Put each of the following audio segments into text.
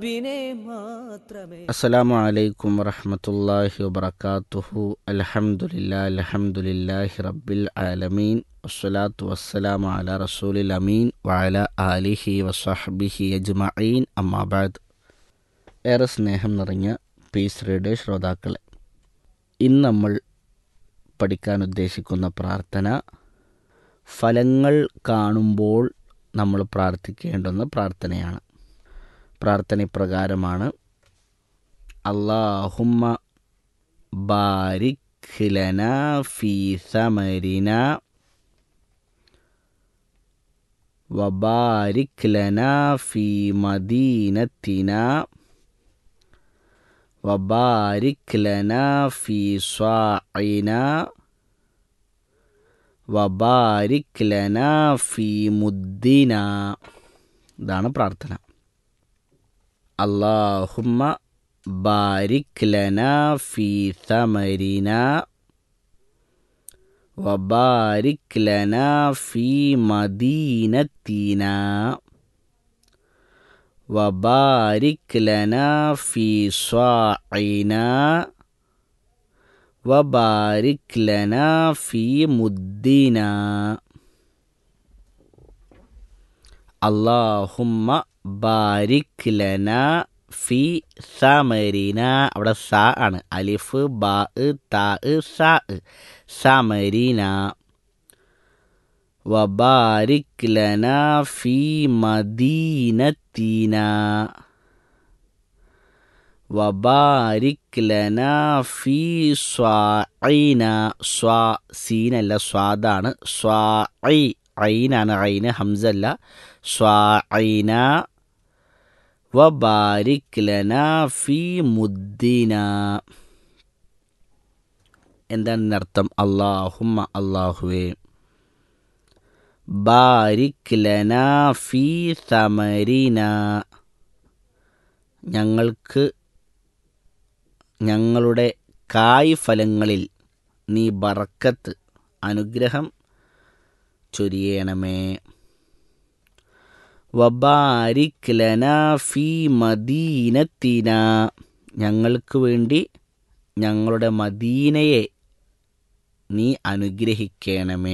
അസ്സലാമു അലൈക്കും വറഹ്മത്തുള്ളാഹി വബറകാതുഹു അൽഹംദുലില്ലാ അൽഹംദുലില്ലാഹി റബ്ബിൽ ആലമീൻ വസ്സലാത്തു വസ്സലാമു അലാ റസൂലിൽ അമീൻ വഅല ആലിഹി വസഹ്ബിഹി അജ്മഈൻ അമ്മാ ബഅദ് ഏറെ സ്നേഹം നിറഞ്ഞ പീസ് റേഡിയോ ശ്രോതാക്കളെ ഇന്ന് നമ്മൾ പഠിക്കാൻ ഉദ്ദേശിക്കുന്ന പ്രാർത്ഥന ഫലങ്ങൾ കാണുമ്പോൾ നമ്മൾ പ്രാർത്ഥിക്കേണ്ടുന്ന പ്രാർത്ഥനയാണ് പ്രാർത്ഥന ഇപ്രകാരമാണ് അള്ളാഹുമ്മ ബാരിക് ലന ഫീ സമരിന വബാരിക് ലന ഫീ മദീനത്തിന വബാരിക് ലന ഫീ സ്വാഇന വബാരിക് ലന ഫീ മുദ്ദിന ഇതാണ് പ്രാർത്ഥന അള്ളാഹുമ്മ ബാരിക് ലന ഫീ സമരിന വബാരിക് ലന ഫീ മദീനത്തിന വബാരിക് ലന ഫീ സ്വാഇന വബാരിക് ലന ഫീ മുദ്ദിന അള്ളാഹുമ്മ ബാരിക് ലന ഫി സമരിന അവിടെ സ ആണ് അലിഫ് ബാ താ സ സമരിന വബാരിക് ലന ഫി മദീനത്തിന വബാരിക് ലന ഫി സ്വാഇന സ്വാ സീനല്ല സ്വാദാണ് സ്വാഇ ഐനാണ് ഐന് ഹംസല്ല സ്വാഇന വബാരിക് ലന ഫി മുദ്ദിന എന്താണ് ഇതിനർത്ഥം അള്ളാഹുമ്മ അള്ളാഹുവേ ബാരിക് ലന ഫി സമരിന ഞങ്ങൾക്ക് ഞങ്ങളുടെ കായ് ഫലങ്ങളിൽ നീ ബറക്കത്ത് അനുഗ്രഹം ചൊരിയണമേ വബാരിക് ലന ഫി മദീനത്തിന ഞങ്ങൾക്ക് വേണ്ടി ഞങ്ങളുടെ മദീനയെ നീ അനുഗ്രഹിക്കണമേ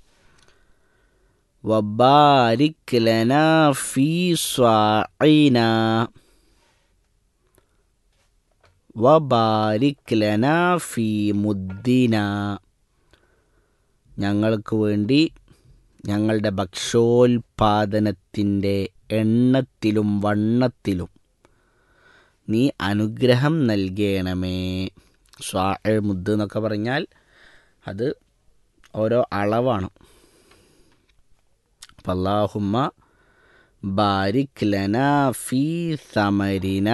വബാരിക് ലന ഫി സ്വാഇന വബാരിക് ലന ഫി മുദ്ദിന ഞങ്ങൾക്ക് വേണ്ടി ഞങ്ങളുടെ ഭക്ഷ്യോൽപാദനത്തിൻ്റെ എണ്ണത്തിലും വണ്ണത്തിലും നീ അനുഗ്രഹം നൽകണമേ സ്വാ മുദ് എന്നൊക്കെ പറഞ്ഞാൽ അത് ഓരോ അളവാണ് അപ്പം അള്ളാഹുമ്മ ബാരിക് ലന ഫി സമരിന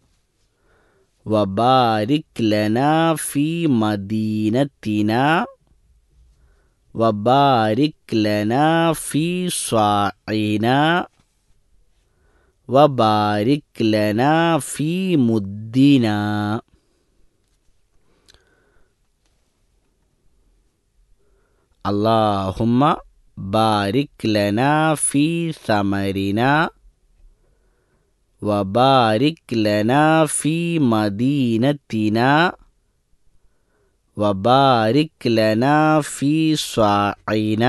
വബാരിക് ലന ഫി മദീനത്തിന വബാരിക് ലന ഫി സ്വാഇന വബാരിക് ലന ഫി മുദ്ദിന അള്ളാഹുമ്മ ബാരിക് ലന ഫി സമരിന വബാരിക് ലന ഫി മദീനത്തിന വബാരിക് ലന ഫി സ്വാഇന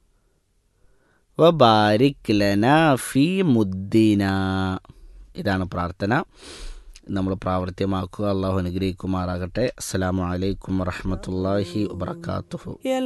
വബാരിക് ലന ഫി മുദ്ദിന ഇതാണ് പ്രാർത്ഥന നമ്മൾ പ്രാവർത്തികമാക്കുക അള്ളാഹു അനുഗ്രഹിക്കുമാറാകട്ടെ അസ്സാം വലൈക്കും വറഹമത്തല്ലാഹി വാത്തു